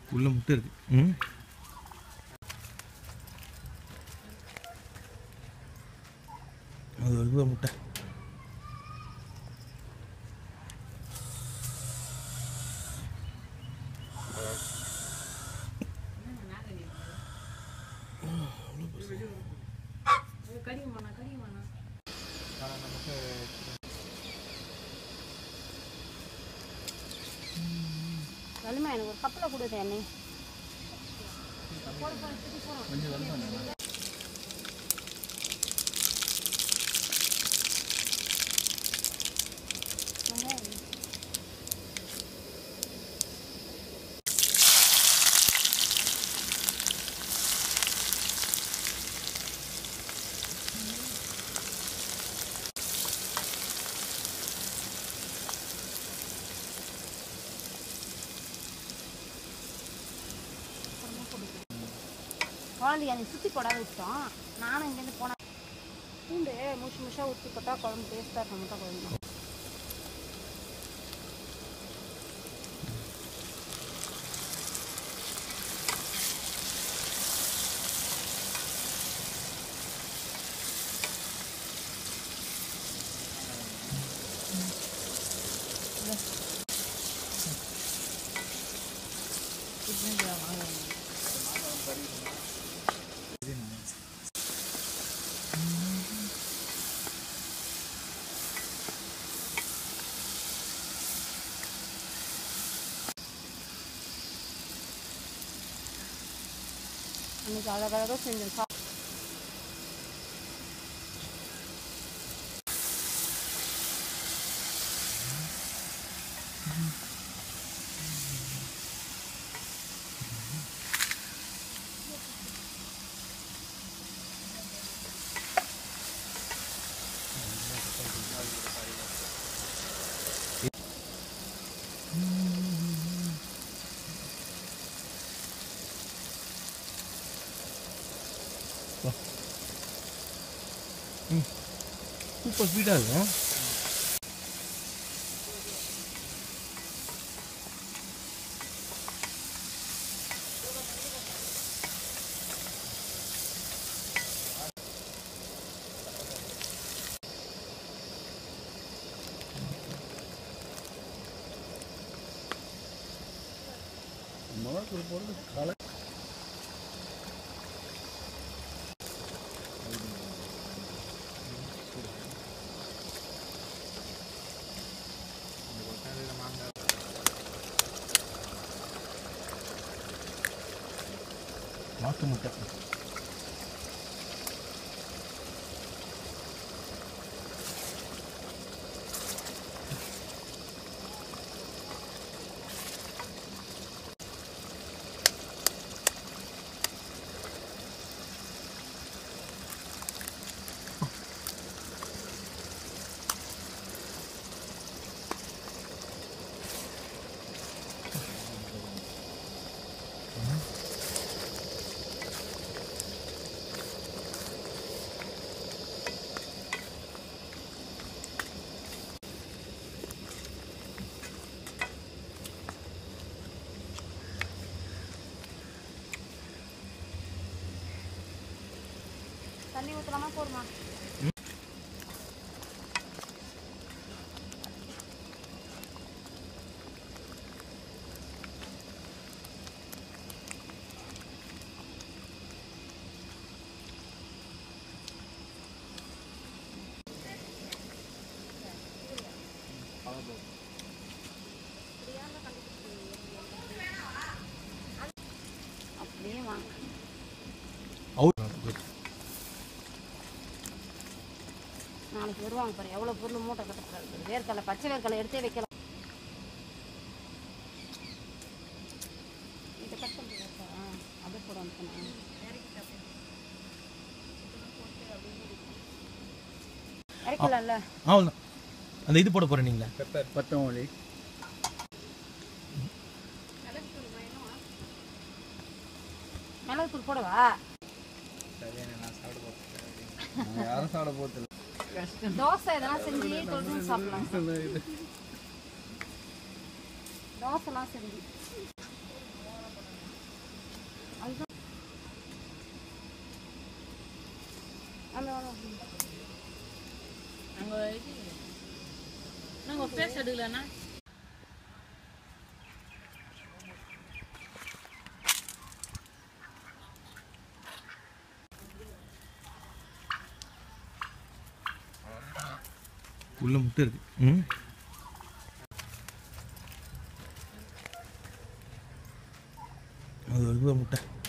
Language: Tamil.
உள்ள முட்டை இருக்கு ம் அது வருது முட்டை வலிமா எனக்கு ஒரு கப்பில் கொடுத்த எண்ணெய் குழந்தைய நீ சுற்றி போடாத விட்டோம் நானும் இங்கேருந்து போனேன் பூண்டு முஷு முஷாக ஊற்றி போட்டால் குழம்பு டேஸ்ட்டாக இருக்க முட்டை குழம்பு அன்னைக்கு அழகழகாக செஞ்சேன் சா சூப்பர் ஸ்வீட்டாக இருக்கும் மாட்டு முட்டை தண்ணி ஊற்றலாமா போடுமா அப்படியே வாங்க அவுட் நாளைக்கு வருவாங்க பாரு எவ்வளோ பொருள் மூட்டை கட்டக்கூடாது வேர்க்கடலை பச்சை வேர்க்கடலை எடுத்தே வைக்கலாம் இதை கட் பண்ணி வைப்பா. ஆ, அப்படியே போட வந்துட்டேன் இறக்கலாம்ல அவ்வளோதான் அந்த இது போட போகிறேன் நீங்களா கொத்தமல்லி மிளகுத்தூள் போடவா நான் யாரும் சாப்பிட போதில்லை தோசை இதெல்லாம் செஞ்சு தொட்டு சாப்பிடலாம் தோசைலாம் செஞ்சு அங்கே இது நாங்கள் ஃபேஸ் எடுக்கலண்ணா உள்ள முட்டை இருக்கு ம் அது ஒரு முட்டை